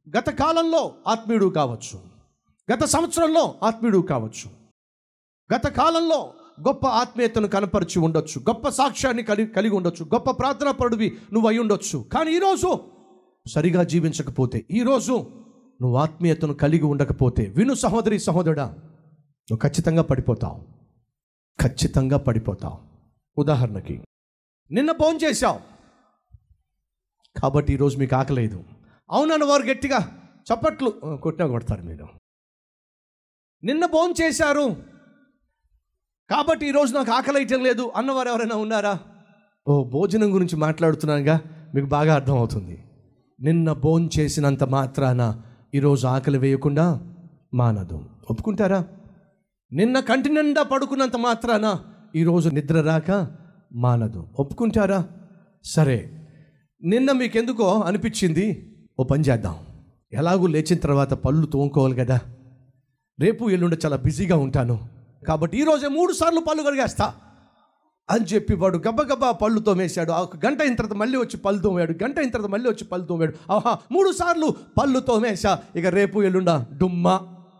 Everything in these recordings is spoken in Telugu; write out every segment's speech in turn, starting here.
గత కాలంలో ఆత్మీయుడు కావచ్చు గత సంవత్సరంలో ఆత్మీయుడు కావచ్చు గత కాలంలో గొప్ప ఆత్మీయతను కనపరిచి ఉండొచ్చు గొప్ప సాక్ష్యాన్ని కలిగి కలిగి ఉండొచ్చు గొప్ప ప్రార్థనా పరుడివి నువ్వు అయి ఉండొచ్చు కానీ ఈరోజు సరిగా జీవించకపోతే ఈరోజు నువ్వు ఆత్మీయతను కలిగి ఉండకపోతే విను సహోదరి సహోదరుడా నువ్వు ఖచ్చితంగా పడిపోతావు ఖచ్చితంగా పడిపోతావు ఉదాహరణకి నిన్న ఫోన్ చేశావు కాబట్టి ఈరోజు మీకు ఆకలేదు అవునన్న వారు గట్టిగా చప్పట్లు ఆ, కొట్టినా కొడతారు మీరు నిన్న ఫోన్ చేశారు కాబట్టి ఈరోజు నాకు ఆకలి లేదు అన్నవారు ఎవరైనా ఉన్నారా ఓ భోజనం గురించి మాట్లాడుతున్నానుగా మీకు బాగా అర్థమవుతుంది నిన్న భోజనం చేసినంత మాత్రాన ఈరోజు ఆకలి వేయకుండా మానదు ఒప్పుకుంటారా నిన్న కంటి నిండా పడుకున్నంత మాత్రాన ఈరోజు నిద్ర రాక మానదు ఒప్పుకుంటారా సరే నిన్న మీకు ఎందుకో అనిపించింది ఓ పని చేద్దాం ఎలాగూ లేచిన తర్వాత పళ్ళు తోముకోవాలి కదా రేపు ఎల్లుండి చాలా బిజీగా ఉంటాను కాబట్టి ఈరోజే మూడు సార్లు పళ్ళు కడిగేస్తా అని చెప్పి వాడు గబ్బగబ్బా పళ్ళు తోమేశాడు ఆ ఒక గంట అయిన తర్వాత మళ్ళీ వచ్చి పళ్ళు తోమాడు గంట అయిన తర్వాత మళ్ళీ వచ్చి పళ్ళు తోమాడు ఆహా మూడు సార్లు పళ్ళు తోమేశా ఇక రేపు ఎల్లుండా డుమ్మా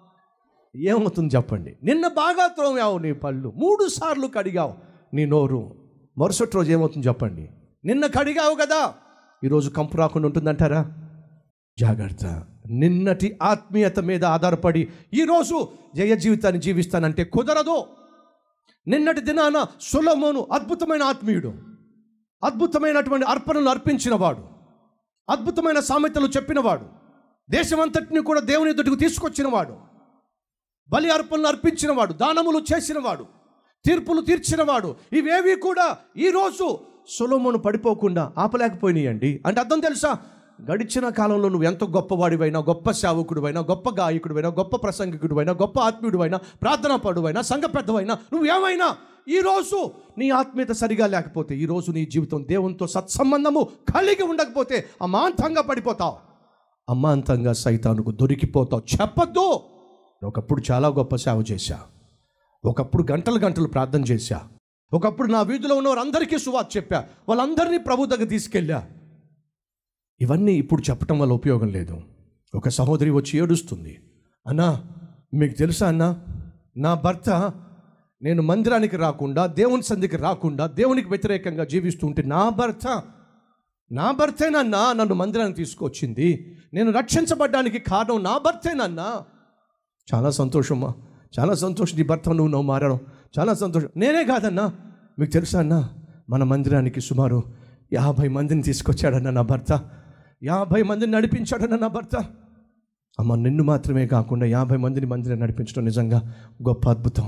ఏమవుతుంది చెప్పండి నిన్న బాగా తోమావు నీ పళ్ళు మూడు సార్లు కడిగావు నీ నోరు మరుసటి రోజు ఏమవుతుంది చెప్పండి నిన్న కడిగావు కదా ఈరోజు కంపు రాకుండా ఉంటుందంటారా జాగ్రత్త నిన్నటి ఆత్మీయత మీద ఆధారపడి ఈరోజు జయ జీవితాన్ని జీవిస్తానంటే కుదరదు నిన్నటి దినాన సులమోను అద్భుతమైన ఆత్మీయుడు అద్భుతమైనటువంటి అర్పణలు అర్పించినవాడు అద్భుతమైన సామెతలు చెప్పినవాడు దేశమంతటిని కూడా దేవుని ఎదుటికి తీసుకొచ్చినవాడు బలి అర్పణలు అర్పించినవాడు దానములు చేసినవాడు తీర్పులు తీర్చినవాడు ఇవేవి కూడా ఈరోజు సొలోమోను పడిపోకుండా ఆపలేకపోయినాయండి అంటే అర్థం తెలుసా గడిచిన కాలంలో నువ్వు ఎంత గొప్పవాడివైనా గొప్ప సేవకుడివైనా గొప్ప గాయకుడివైనా గొప్ప ప్రసంగికుడివైనా గొప్ప ఆత్మీయుడివైనా ప్రార్థనా పడువైనా సంఘ పెద్దవైనా నువ్వు ఏమైనా ఈరోజు నీ ఆత్మీయత సరిగా లేకపోతే ఈరోజు నీ జీవితం దేవునితో సత్సంబంధము కలిగి ఉండకపోతే అమాంతంగా పడిపోతావు అమాంతంగా సైతానుకు దొరికిపోతావు చెప్పొద్దు ఒకప్పుడు చాలా గొప్ప సేవ చేశా ఒకప్పుడు గంటలు గంటలు ప్రార్థన చేశా ఒకప్పుడు నా వీధిలో ఉన్న వారందరికీ సువార్త చెప్పా వాళ్ళందరినీ ప్రభు దగ్గర తీసుకెళ్ళా ఇవన్నీ ఇప్పుడు చెప్పటం వల్ల ఉపయోగం లేదు ఒక సహోదరి వచ్చి ఏడుస్తుంది అన్నా మీకు తెలుసా అన్నా నా భర్త నేను మందిరానికి రాకుండా దేవుని సంధికి రాకుండా దేవునికి వ్యతిరేకంగా జీవిస్తుంటే నా భర్త నా భర్తేనన్నా నన్ను మందిరానికి తీసుకొచ్చింది నేను రక్షించబడ్డానికి కారణం నా భర్తేనన్నా చాలా సంతోషమ్మా చాలా సంతోషం నీ భర్త నువ్వు నువ్వు మారడం చాలా సంతోషం నేనే కాదన్నా మీకు తెలుసా అన్నా మన మందిరానికి సుమారు యాభై మందిని తీసుకొచ్చాడన్న నా భర్త యాభై మందిని నడిపించాడన్న నా భర్త అమ్మ నిన్ను మాత్రమే కాకుండా యాభై మందిని మందిని నడిపించడం నిజంగా గొప్ప అద్భుతం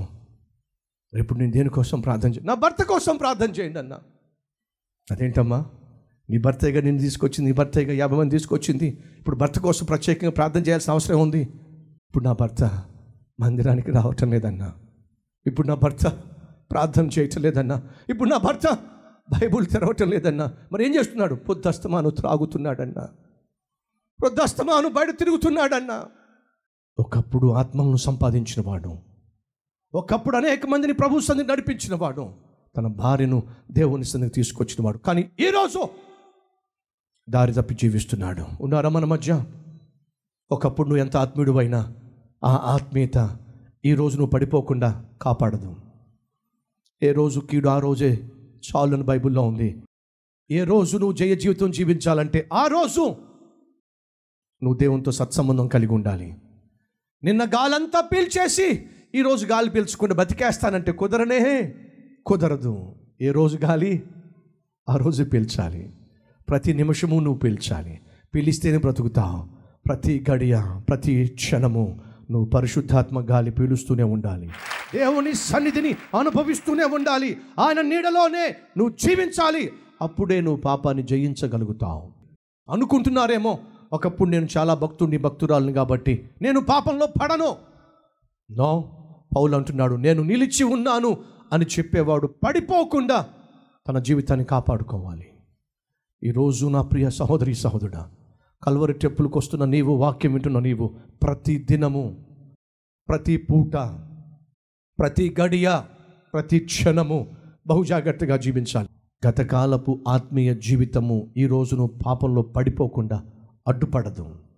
రేపు నేను దేనికోసం ప్రార్థన చే నా భర్త కోసం ప్రార్థన చేయండి అన్న అదేంటమ్మా నీ భర్తగా నిన్ను తీసుకొచ్చింది నీ భర్తగా యాభై మంది తీసుకొచ్చింది ఇప్పుడు భర్త కోసం ప్రత్యేకంగా ప్రార్థన చేయాల్సిన అవసరం ఉంది ఇప్పుడు నా భర్త మందిరానికి రావటం లేదన్నా ఇప్పుడు నా భర్త ప్రార్థన చేయటం లేదన్నా ఇప్పుడు నా భర్త బైబుల్ తెరవటం లేదన్నా మరి ఏం చేస్తున్నాడు పొద్దస్తమాను త్రాగుతున్నాడన్నా పొద్దస్తమాను బయట తిరుగుతున్నాడన్నా ఒకప్పుడు ఆత్మలను సంపాదించిన వాడు ఒకప్పుడు అనేక మందిని ప్రభు సంధిని నడిపించిన వాడు తన భార్యను దేవుని సంధికి తీసుకొచ్చిన వాడు కానీ ఈరోజు దారి తప్పి జీవిస్తున్నాడు ఉన్నారా మన మధ్య ఒకప్పుడు నువ్వు ఎంత ఆత్మీయుడు అయినా ఆ ఆత్మీయత ఈ రోజు నువ్వు పడిపోకుండా కాపాడదు ఏ రోజు కీడు ఆ రోజే చాలు అని బైబిల్లో ఉంది ఏ రోజు నువ్వు జయ జీవితం జీవించాలంటే ఆ రోజు నువ్వు దేవునితో సత్సంబంధం కలిగి ఉండాలి నిన్న గాలంతా పీల్చేసి ఈరోజు గాలి పీల్చుకుంటే బతికేస్తానంటే కుదరనే కుదరదు ఏ రోజు గాలి ఆ రోజు పీల్చాలి ప్రతి నిమిషము నువ్వు పీల్చాలి పీలిస్తేనే బ్రతుకుతావు ప్రతి గడియ ప్రతి క్షణము నువ్వు పరిశుద్ధాత్మ గాలి పీలుస్తూనే ఉండాలి దేవుని సన్నిధిని అనుభవిస్తూనే ఉండాలి ఆయన నీడలోనే నువ్వు జీవించాలి అప్పుడే నువ్వు పాపాన్ని జయించగలుగుతావు అనుకుంటున్నారేమో ఒకప్పుడు నేను చాలా భక్తుడిని భక్తురాలని కాబట్టి నేను పాపంలో పడను నో పౌలు అంటున్నాడు నేను నిలిచి ఉన్నాను అని చెప్పేవాడు పడిపోకుండా తన జీవితాన్ని కాపాడుకోవాలి ఈరోజు నా ప్రియ సహోదరి సహోదరుడా కల్వరి టెప్పులకు వస్తున్న నీవు వాక్యం వింటున్న నీవు ప్రతి దినము ప్రతి పూట ప్రతి గడియ ప్రతి క్షణము బహుజాగ్రత్తగా జీవించాలి గతకాలపు ఆత్మీయ జీవితము ఈ రోజును పాపంలో పడిపోకుండా అడ్డుపడదు